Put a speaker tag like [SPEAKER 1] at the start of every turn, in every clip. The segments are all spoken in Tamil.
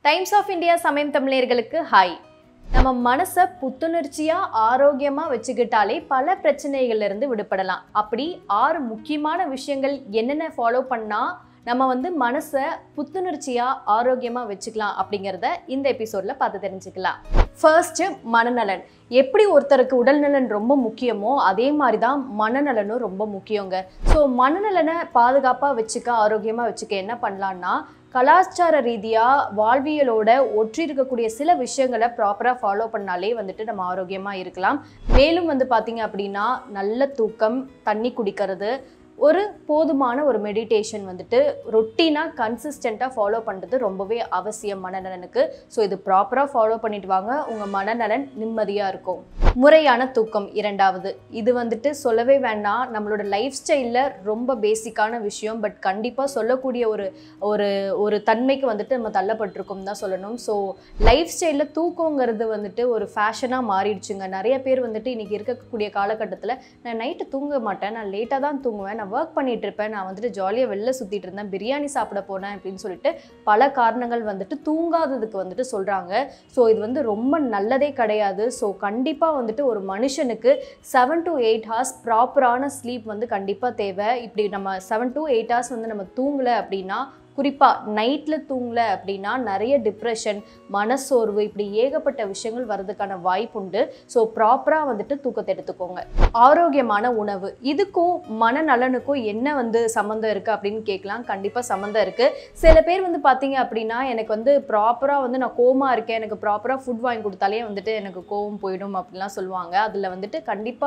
[SPEAKER 1] டைம்ஸ் ஆஃப் இந்தியா சமயம் தமிழர்களுக்கு ஹாய் நம்ம மனசை புத்துணர்ச்சியாக ஆரோக்கியமாக வச்சுக்கிட்டாலே பல பிரச்சனைகள்ல இருந்து விடுபடலாம் அப்படி ஆறு முக்கியமான விஷயங்கள் என்னென்ன ஃபாலோ பண்ணால் நம்ம வந்து மனசை புத்துணர்ச்சியாக ஆரோக்கியமாக வச்சுக்கலாம் அப்படிங்கிறத இந்த எபிசோடில் பார்த்து தெரிஞ்சுக்கலாம் ஃபர்ஸ்ட்டு மனநலன் எப்படி ஒருத்தருக்கு உடல்நலன் ரொம்ப முக்கியமோ அதே மாதிரி தான் மனநலனும் ரொம்ப முக்கியங்க ஸோ மனநலனை பாதுகாப்பாக வச்சுக்க ஆரோக்கியமாக வச்சுக்க என்ன பண்ணலான்னா கலாச்சார ரீதியாக வாழ்வியலோட ஒற்றி இருக்கக்கூடிய சில விஷயங்களை ப்ராப்பராக ஃபாலோ பண்ணாலே வந்துட்டு நம்ம ஆரோக்கியமாக இருக்கலாம் மேலும் வந்து பார்த்தீங்க அப்படின்னா நல்ல தூக்கம் தண்ணி குடிக்கிறது ஒரு போதுமான ஒரு மெடிடேஷன் வந்துட்டு ரொட்டீனாக கன்சிஸ்டண்ட்டாக ஃபாலோ பண்ணுறது ரொம்பவே அவசியம் மனநலனுக்கு ஸோ இது ப்ராப்பராக ஃபாலோ பண்ணிட்டு வாங்க உங்கள் மனநலன் நிம்மதியாக இருக்கும் முறையான தூக்கம் இரண்டாவது இது வந்துட்டு சொல்லவே வேண்டாம் நம்மளோட லைஃப் ஸ்டைலில் ரொம்ப பேசிக்கான விஷயம் பட் கண்டிப்பாக சொல்லக்கூடிய ஒரு ஒரு ஒரு தன்மைக்கு வந்துட்டு நம்ம தள்ளப்பட்டிருக்கோம் தான் சொல்லணும் ஸோ லைஃப் ஸ்டைலில் தூக்கங்கிறது வந்துட்டு ஒரு ஃபேஷனாக மாறிடுச்சுங்க நிறைய பேர் வந்துட்டு இன்றைக்கி இருக்கக்கூடிய காலகட்டத்தில் நான் நைட்டு தூங்க மாட்டேன் நான் லேட்டாக தான் தூங்குவேன் நான் ஒர்க் பண்ணிட்டு இருப்பேன் நான் வந்துட்டு ஜாலியாக வெளில சுற்றிட்டு இருந்தேன் பிரியாணி சாப்பிட போனேன் அப்படின்னு சொல்லிட்டு பல காரணங்கள் வந்துட்டு தூங்காததுக்கு வந்துட்டு சொல்கிறாங்க ஸோ இது வந்து ரொம்ப நல்லதே கிடையாது ஸோ கண்டிப்பாக வந்துட்டு ஒரு மனுஷனுக்கு செவன் டு எயிட் ஹார்ஸ் ப்ராப்பரான ஸ்லீப் வந்து கண்டிப்பாக தேவை இப்படி நம்ம செவன் டு எயிட் ஹார்ஸ் வந்து நம்ம தூங்கலை அப்படின்னா குறிப்பாக நைட்டில் தூங்கலை அப்படின்னா நிறைய டிப்ரெஷன் மனசோர்வு இப்படி ஏகப்பட்ட விஷயங்கள் வர்றதுக்கான வாய்ப்பு உண்டு ஸோ ப்ராப்பராக வந்துட்டு தூக்கத்தை எடுத்துக்கோங்க ஆரோக்கியமான உணவு இதுக்கும் மனநலனுக்கும் என்ன வந்து சம்மந்தம் இருக்குது அப்படின்னு கேட்கலாம் கண்டிப்பாக சம்மந்தம் இருக்குது சில பேர் வந்து பார்த்தீங்க அப்படின்னா எனக்கு வந்து ப்ராப்பராக வந்து நான் கோமா இருக்கேன் எனக்கு ப்ராப்பராக ஃபுட் வாங்கி கொடுத்தாலே வந்துட்டு எனக்கு கோவம் போயிடும் அப்படிலாம் சொல்லுவாங்க அதில் வந்துட்டு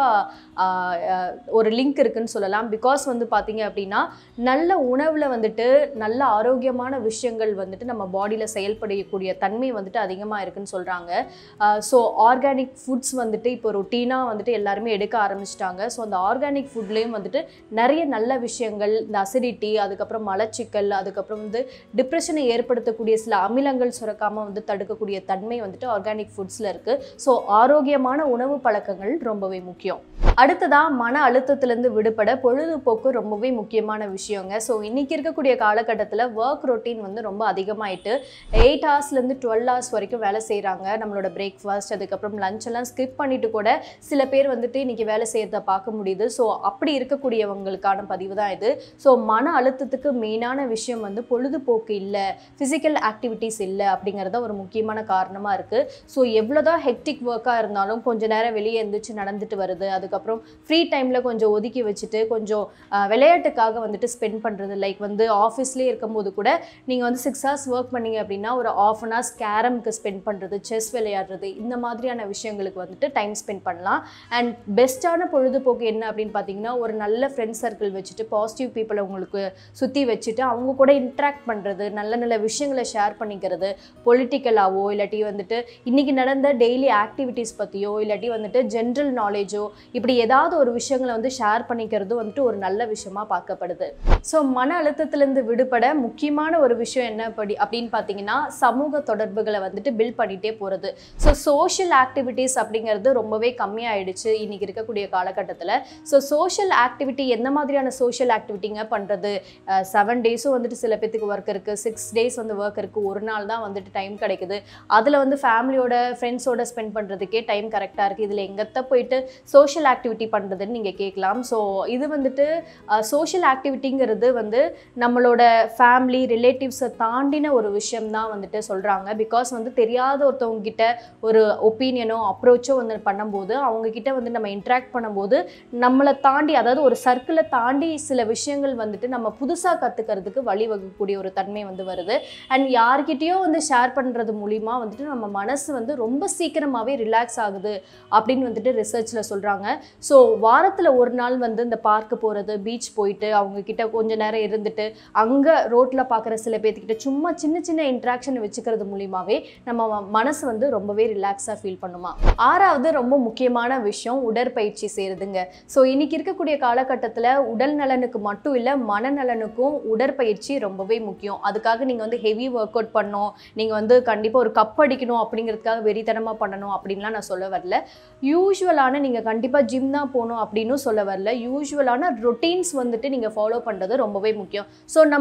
[SPEAKER 1] கண்டிப்பாக ஒரு லிங்க் இருக்குன்னு சொல்லலாம் பிகாஸ் வந்து பார்த்தீங்க அப்படின்னா நல்ல உணவில் வந்துட்டு நல்ல ஆரோக்கியமான விஷயங்கள் வந்துட்டு நம்ம பாடியில் செயல்படக்கூடிய தன்மை வந்துட்டு அதிகமாக இருக்குன்னு சொல்கிறாங்க ஸோ ஆர்கானிக் ஃபுட்ஸ் வந்துட்டு இப்போ ரொட்டீனாக வந்துட்டு எல்லாருமே எடுக்க ஆரம்பிச்சிட்டாங்க ஸோ அந்த ஆர்கானிக் ஃபுட்லேயும் வந்துட்டு நிறைய நல்ல விஷயங்கள் இந்த அசிடிட்டி அதுக்கப்புறம் மலச்சிக்கல் அதுக்கப்புறம் வந்து டிப்ரெஷனை ஏற்படுத்தக்கூடிய சில அமிலங்கள் சுரக்காமல் வந்து தடுக்கக்கூடிய தன்மை வந்துட்டு ஆர்கானிக் ஃபுட்ஸில் இருக்குது ஸோ ஆரோக்கியமான உணவு பழக்கங்கள் ரொம்பவே முக்கியம் அடுத்ததாக மன அழுத்தத்திலேருந்து விடுபட பொழுதுபோக்கு ரொம்பவே முக்கியமான விஷயங்க ஸோ இன்றைக்கி இருக்கக்கூடிய காலகட்டத்தில் ஒர்க் ரொட்டீன் வந்து ரொம்ப அதிகமாயிட்டு எயிட் ஹவர்ஸ்லேருந்து டுவெல் ஹவர்ஸ் வரைக்கும் வேலை செய்கிறாங்க நம்மளோட பிரேக்ஃபாஸ்ட் அதுக்கப்புறம் லஞ்ச் எல்லாம் ஸ்கிப் பண்ணிட்டு கூட சில பேர் வந்துட்டு இன்றைக்கி வேலை செய்கிறத பார்க்க முடியுது ஸோ அப்படி இருக்கக்கூடியவங்களுக்கான பதிவு தான் இது ஸோ மன அழுத்தத்துக்கு மெயினான விஷயம் வந்து பொழுதுபோக்கு இல்லை ஃபிசிக்கல் ஆக்டிவிட்டீஸ் இல்லை அப்படிங்கிறத ஒரு முக்கியமான காரணமாக இருக்குது ஸோ எவ்வளோதான் ஹெக்டிக் ஒர்க்காக இருந்தாலும் கொஞ்ச நேரம் வெளியே எழுந்திரிச்சு நடந்துட்டு வருது அதுக்கப்புறம் ஃப்ரீ டைமில் கொஞ்சம் ஒதுக்கி வச்சுட்டு கொஞ்சம் ஆஹ், விளையாட்டுக்காக வந்துட்டு ஸ்பெண்ட் பண்ணுறது லைக் வந்து ஆஃபீஸ்லேயே இருக்கும்போது கூட நீங்கள் வந்து சிக்ஸ் ஹவர்ஸ் ஒர்க் பண்ணீங்க அப்படின்னா ஒரு ஆஃப் அன் ஹவர்ஸ் கேரம்க்கு ஸ்பெண்ட் பண்ணுறது செஸ் விளையாடுறது இந்த மாதிரியான விஷயங்களுக்கு வந்துட்டு டைம் ஸ்பெண்ட் பண்ணலாம் அண்ட் பெஸ்ட்டான பொழுதுபோக்கு என்ன அப்படின்னு பார்த்தீங்கன்னா ஒரு நல்ல ஃப்ரெண்ட் சர்க்கிள் வச்சுட்டு பாசிட்டிவ் பீப்புளை உங்களுக்கு சுற்றி வச்சுட்டு அவங்க கூட இன்ட்ராக்ட் பண்ணுறது நல்ல நல்ல விஷயங்களை ஷேர் பண்ணிக்கிறது பொலிட்டிக்கலாவோ இல்லாட்டி வந்துட்டு இன்றைக்கி நடந்த டெய்லி ஆக்டிவிட்டீஸ் பற்றியோ இல்லாட்டி வந்துட்டு ஜென்ரல் நாலேஜோ இப்படி ஏதாவது ஒரு விஷயங்களை வந்து ஷேர் பண்ணிக்கிறது வந்துட்டு ஒரு நல்ல விஷயமா பார்க்கப்படுது ஸோ மன அழுத்தத்திலேருந்து விடுபட முக்கியமான ஒரு விஷயம் என்ன படி அப்படின்னு பார்த்தீங்கன்னா சமூக தொடர்புகளை வந்துட்டு பில்ட் பண்ணிகிட்டே போகிறது ஸோ சோஷியல் ஆக்டிவிட்டீஸ் அப்படிங்கிறது ரொம்பவே கம்மியாயிடுச்சு இன்னைக்கு இருக்கக்கூடிய காலகட்டத்தில் ஸோ சோஷியல் ஆக்டிவிட்டி எந்த மாதிரியான சோஷியல் ஆக்டிவிட்டிங்க பண்ணுறது செவன் டேஸும் வந்துட்டு சில பேத்துக்கு ஒர்க் இருக்குது சிக்ஸ் டேஸ் வந்து ஒர்க் இருக்குது ஒரு நாள் தான் வந்துட்டு டைம் கிடைக்குது அதில் வந்து ஃபேமிலியோட ஃப்ரெண்ட்ஸோட ஸ்பெண்ட் பண்ணுறதுக்கே டைம் கரெக்டாக இருக்குது இதில் எங்கத்த போயிட்டு சோஷியல் ஆக்டிவிட்டி பண்ணுறதுன்னு நீங்கள் கேட்கலாம் ஸோ இது வந்துட்டு சோஷியல் ஆக்டிவிட்டிங்கிறது வந்து நம்மளோட ஃபேமிலி ரிலேட்டிவ்ஸை தாண்டின ஒரு விஷயம் தான் வந்துட்டு சொல்கிறாங்க பிகாஸ் வந்து தெரியாத ஒருத்தவங்க கிட்ட ஒரு ஒப்பீனியனோ அப்ரோச்சோ வந்து பண்ணும்போது அவங்க கிட்ட வந்து நம்ம இன்ட்ராக்ட் பண்ணும்போது நம்மளை தாண்டி அதாவது ஒரு சர்க்கிளை தாண்டி சில விஷயங்கள் வந்துட்டு நம்ம புதுசாக கற்றுக்கிறதுக்கு வழிவகுக்கக்கூடிய ஒரு தன்மை வந்து வருது அண்ட் யார்கிட்டயோ வந்து ஷேர் பண்ணுறது மூலிமா வந்துட்டு நம்ம மனசு வந்து ரொம்ப சீக்கிரமாகவே ரிலாக்ஸ் ஆகுது அப்படின்னு வந்துட்டு ரிசர்ச்சில் சொல்கிறாங்க ஸோ வாரத்தில் ஒரு நாள் வந்து இந்த பார்க்கு போகிறது பீச் போயிட்டு அவங்க கிட்ட கொஞ்ச நேரம் இருந்துட்டு அங்கே ரோட்டில் பார்க்குற சில பேர்த்துக்கிட்ட சும்மா சின்ன சின்ன இன்ட்ராக்ஷன் வச்சுக்கிறது மூலியமாகவே நம்ம ம- மனசு வந்து ரொம்பவே ரிலாக்ஸாக ஃபீல் பண்ணுமா ஆறாவது ரொம்ப முக்கியமான விஷயம் உடற்பயிற்சி செய்கிறதுங்க ஸோ இன்னைக்கு இருக்கக்கூடிய காலகட்டத்தில் உடல் நலனுக்கு மட்டும் இல்லை மனநலனுக்கும் உடற்பயிற்சி ரொம்பவே முக்கியம் அதுக்காக நீங்கள் வந்து ஹெவி ஒர்க் அவுட் பண்ணணும் நீங்கள் வந்து கண்டிப்பாக ஒரு கப் அடிக்கணும் அப்படிங்கிறதுக்காக வெறித்தனமாக பண்ணணும் அப்படின்லாம் நான் சொல்ல வரல யூஸ்வலான நீங்கள் கண்டிப்பாக ஜிம் தான் போகணும் அப்படின்னு சொல்ல வரல யூஸ்வலான ரொட்டீன்ஸ் வந்துட்டு நீங்கள் ஃபாலோ பண்ணுறது ரொம்பவே முக்கியம் ஸோ நம்ம டே டு டே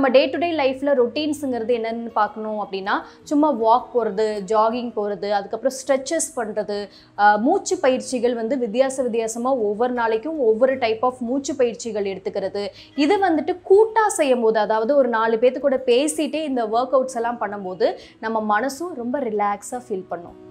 [SPEAKER 1] டே லைஃப்பில் ரொட்டீன்ஸுங்கிறது என்னென்னு பார்க்கணும் அப்படின்னா சும்மா வாக் போகிறது ஜாகிங் போகிறது அதுக்கப்புறம் ஸ்ட்ரெச்சஸ் பண்ணுறது மூச்சு பயிற்சிகள் வந்து வித்தியாச வித்தியாசமாக ஒவ்வொரு நாளைக்கும் ஒவ்வொரு டைப் ஆஃப் மூச்சு பயிற்சிகள் எடுத்துக்கிறது இது வந்துட்டு கூட்டாக செய்யும் போது அதாவது ஒரு நாலு பேர்த்து கூட பேசிட்டே இந்த ஒர்க் அவுட்ஸ் எல்லாம் பண்ணும்போது நம்ம மனசும் ரொம்ப ரிலாக்ஸாக ஃபீல் பண்ணும்